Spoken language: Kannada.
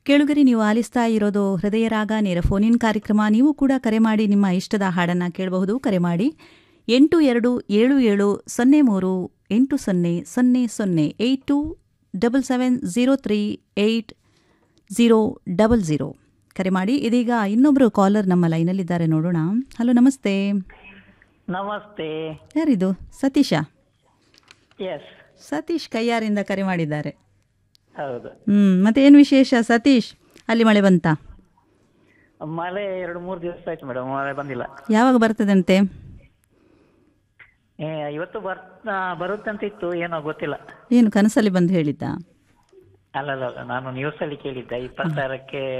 ಕೇಳುಗರಿ ನೀವು ಆಲಿಸ್ತಾ ಇರೋದು ಹೃದಯ ರಾಗ ನೇರ ಫೋನಿನ್ ಕಾರ್ಯಕ್ರಮ ನೀವು ಕೂಡ ಕರೆ ಮಾಡಿ ನಿಮ್ಮ ಇಷ್ಟದ ಹಾಡನ್ನು ಕೇಳಬಹುದು ಕರೆ ಮಾಡಿ ಎಂಟು ಎರಡು ಏಳು ಏಳು ಸೊನ್ನೆ ಮೂರು ಎಂಟು ಸೊನ್ನೆ ಸೊನ್ನೆ ಸೊನ್ನೆ eight two double seven zero three eight zero double zero ಕರೆ ಮಾಡಿ ಇದೀಗ ಇನ್ನೊಬ್ಬರು ಕಾಲರ್ ನಮ್ಮ ಲೈನಲ್ಲಿದ್ದಾರೆ ನೋಡೋಣ ಹಲೋ ನಮಸ್ತೆ ನಮಸ್ತೆ ಯಾರಿದು ಸತೀಶ ಎಸ್ ಸತೀಶ್ ಕೈಯಾರಿಂದ ಕರೆ ಮಾಡಿದ್ದಾರೆ ಹೌದು ಹ್ಮ್ ಮತ್ತೆ ಏನು ವಿಶೇಷ ಸತೀಶ್ ಅಲ್ಲಿ ಮಳೆ ಬಂತಾ ಮಳೆ ಎರಡು ಮೂರು ದಿವಸ ಆಯ್ತು ಮೇಡಮ್ ಮಳೆ ಬಂದಿಲ್ಲ ಯಾವಾಗ ಬರ್ತದಂತೆ ಏ, ಇವತ್ತು ಬರ್ ಬರುತ್ತಂತ ಇತ್ತು ಏನೋ ಗೊತ್ತಿಲ್ಲ ಏನು ಕನಸಲ್ಲಿ ಬಂದು ಹೇಳಿದ್ದ ಅಲ್ಲಲ್ಲ ನಾನು ನ್ಯೂಸ್ ಅಲ್ಲಿ ಕೇಳಿದ್ದೆ ಇಪ್ಪತ್ತಾರಕ್ಕೆ